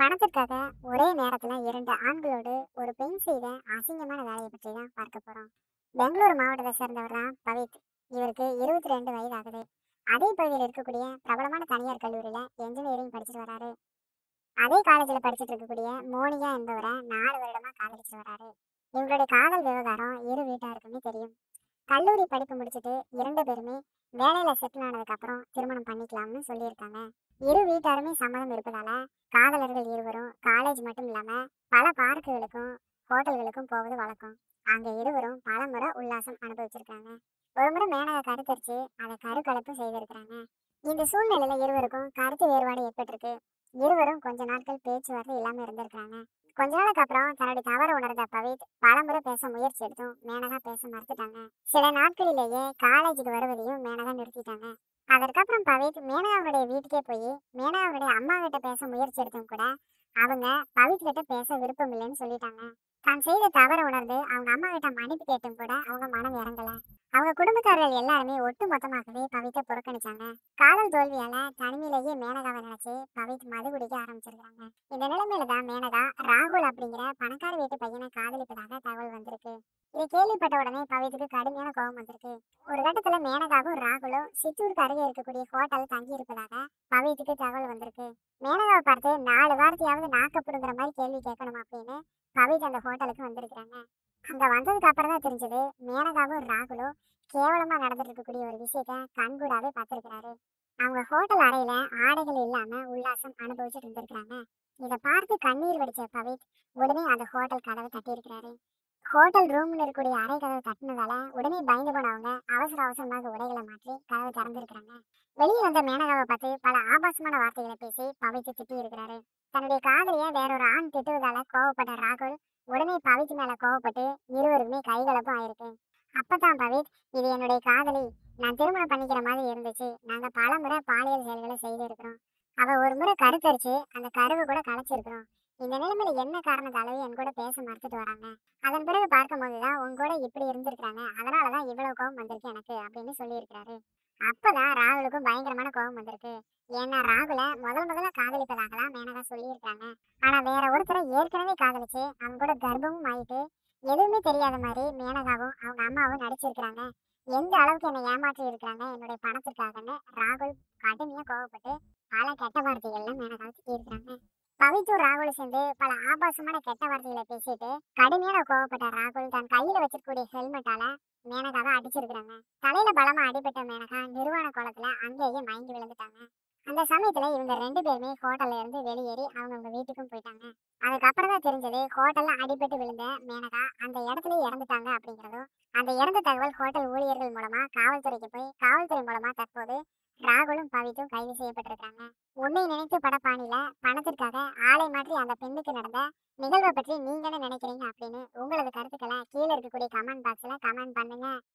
பணத்திற்காக ஒரே நேரத்துல இரண்டு ஆண்களோடு ஒரு பெண் செய்த அசிங்கமான வேலையை பற்றி தான் பார்க்க போறோம் பெங்களூரு மாவட்டத்தை சேர்ந்தவர் தான் பவித் இவருக்கு இருபத்தி ரெண்டு வயது ஆகுது அதே பகுதியில் இருக்கக்கூடிய பிரபலமான தனியார் கல்லூரியில என்ஜினியரிங் படிச்சுட்டு வராரு அதே காலேஜில் படிச்சுட்டு இருக்கக்கூடிய மோனிகா என்பவரை நாலு வருடமா காதலிச்சு வராரு இவங்களுடைய காதல் விவகாரம் இரு வீட்டாருக்குமே தெரியும் கல்லூரி படிப்பு முடிச்சுட்டு இரண்டு பேருமே வேலையில செட்டில் ஆனதுக்கு அப்புறம் திருமணம் பண்ணிக்கலாம்னு சொல்லியிருக்காங்க இரு வீட்டாருமே சம்மதம் இருப்பதால காதலர்கள் இருவரும் காலேஜ் மட்டும் இல்லாம பல பார்க்குகளுக்கும் ஹோட்டல்களுக்கும் போவது வழக்கம் அங்க இருவரும் பல முறை உல்லாசம் அனுபவிச்சிருக்காங்க ஒரு முறை மேனகா கருத்தரிச்சு அதை கருக்கலைப்பு செய்திருக்கிறாங்க இந்த சூழ்நிலையில இருவருக்கும் கருத்து வேறுபாடு ஏற்பட்டிருக்கு இருவரும் கொஞ்ச நாட்கள் பேச்சுவார்த்தை இல்லாம இருந்திருக்காங்க கொஞ்ச நாளுக்கு அப்புறம் தன்னுடைய தவறு உணர்ந்த பவித் பலமுறை பேச முயற்சி எடுத்தும் மேனகா பேச மறுத்துட்டாங்க சில நாட்களிலேயே காலேஜுக்கு வருவதையும் மேனகா நிறுத்திட்டாங்க அதற்கப்புறம் பவித் மேனகாவுடைய வீட்டுக்கே போய் மேனகாவுடைய அம்மா கிட்ட பேச முயற்சி எடுத்தும் கூட அவங்க பவித் கிட்ட பேச விருப்பம் இல்லைன்னு சொல்லிட்டாங்க தான் செய்த தவறு உணர்ந்து அவங்க அம்மா கிட்ட மன்னிப்பு கேட்டும் கூட அவங்க மனம் இறங்கல அவங்க குடும்பத்தார்கள் எல்லாருமே ஒட்டு மொத்தமாகவே பவித்தை புறக்கணிச்சாங்க காதல் தோல்வியால தனிமையிலேயே மேனகாவை நினைச்சு பவித் மது குடிக்க ஆரம்பிச்சிருக்காங்க இந்த நிலைமையில தான் மேனகா ராகுல் அப்படிங்கிற பணக்கார வீட்டு பையனை காதலிப்பதாக தகவல் வந்திருக்கு இதை கேள்விப்பட்ட உடனே பவித்துக்கு கடுமையான கோபம் வந்திருக்கு ஒரு கட்டத்துல மேனகாவும் ராகுலும் சித்தூருக்கு அருகே இருக்கக்கூடிய ஹோட்டல் தங்கி இருப்பதாக பவித்துக்கு தகவல் வந்திருக்கு மேனகாவை பார்த்து நாலு வார்த்தையாவது நாக்கப்படுங்கிற மாதிரி கேள்வி கேட்கணும் அப்படின்னு பவித் அந்த ஹோட்டலுக்கு வந்திருக்கிறாங்க அங்க வந்ததுக்கு அப்புறம் தான் தெரிஞ்சது மேனகாவும் ராகுலும் கேவலமா நடந்துட்டு இருக்கக்கூடிய ஒரு விஷயத்த கண்கூடாவே பார்த்திருக்கிறாரு அவங்க ஹோட்டல் அறையில ஆடைகள் இல்லாம உல்லாசம் அனுபவிச்சுட்டு இருந்திருக்கிறாங்க இதை பார்த்து கண்ணீர் வடிச்ச பவித் உடனே அந்த ஹோட்டல் கதவை தட்டி இருக்கிறாரு ஹோட்டல் ரூம்ல இருக்கக்கூடிய அறை கதவை தட்டினதால உடனே பயந்து போனவங்க அவசர அவசரமாக உடைகளை மாற்றி கதவை திறந்திருக்கிறாங்க வெளியே வந்த மேனகாவை பார்த்து பல ஆபாசமான வார்த்தைகளை பேசி பவித்து திட்டி இருக்கிறாரு தன்னுடைய காதலிய வேறொரு ஆண் திட்டுவதால கோவப்பட்ட ராகுல் உடனே பவித் மேல கோவப்பட்டு இருவருக்குமே கைகலப்பும் ஆயிருக்கு அப்பதான் பவித் இது என்னுடைய காதலி நான் திருமணம் பண்ணிக்கிற மாதிரி இருந்துச்சு நாங்க பல முறை பாலியல் செயல்களை செய்து இருக்கிறோம் அவ ஒரு முறை கருத்தரிச்சு அந்த கருவை கூட கலைச்சிருக்கிறோம் இந்த நிலைமையில என்ன காரணத்தாலவே என் கூட பேச மறுத்துட்டு வராங்க அதன் பிறகு பார்க்கும்போதுதான் உன் கூட இப்படி இருந்திருக்காங்க அதனாலதான் இவ்வளவு கோபம் வந்திருக்கு எனக்கு அப்படின்னு சொல்லியிருக்கிறாரு அப்பதான் ராகுலுக்கும் பயங்கரமான கோபம் வந்திருக்கு ஏன்னா ராகுல முதல் முதல்ல காதலிப்பதாக தான் மேனகா சொல்லியிருக்காங்க ஆனா வேற ஒருத்தரை ஏற்கனவே காதலிச்சு அவங்க கூட கர்ப்பமும் ஆயிட்டு எதுவுமே தெரியாத மாதிரி மேனகாவும் அவங்க அம்மாவும் நடிச்சிருக்கிறாங்க எந்த அளவுக்கு என்னை ஏமாற்றி இருக்கிறாங்க என்னுடைய பணத்திற்காகன்னு ராகுல் கடுமையா கோவப்பட்டு பல கெட்ட வார்த்தைகள்ல மேனகா திட்டியிருக்கிறாங்க பவித்தூர் ராகுல் சேர்ந்து பல ஆபாசமான கெட்ட வார்த்தைகளை பேசிட்டு கடுமையான கோவப்பட்ட ராகுல் தன் கையில வச்சிருக்கக்கூடிய ஹெல்மெட்டால மேனகாவை அடிச்சிருக்கிறாங்க தலையில பலமா அடிபட்ட மேனகா நிர்வாண குளத்துல அங்கேயே மயங்கி விழுந்துட்டாங்க அந்த சமயத்துல இவங்க ரெண்டு பேருமே ஹோட்டல்ல இருந்து வெளியேறி அவங்கவுங்க வீட்டுக்கும் போயிட்டாங்க அதுக்கப்புறம் தான் தெரிஞ்சது ஹோட்டல்ல அடிபட்டு விழுந்த மேனகா அந்த இடத்துல இறந்துட்டாங்க அப்படிங்கிறதும் அந்த இறந்த தகவல் ஹோட்டல் ஊழியர்கள் மூலமா காவல்துறைக்கு போய் காவல்துறை மூலமா தற்போது ராகுலும் பவித்தும் கைது செய்யப்பட்டிருக்காங்க உன்னை நினைத்து படப்பாணியில பணத்திற்காக ஆளை மாற்றி அந்த பெண்ணுக்கு நடந்த நிகழ்வை பற்றி நீங்க என்ன நினைக்கிறீங்க அப்படின்னு உங்களது கருத்துக்களை கீழே இருக்கக்கூடிய கமெண்ட் பாக்ஸ்ல கமெண்ட் பண்ணுங்க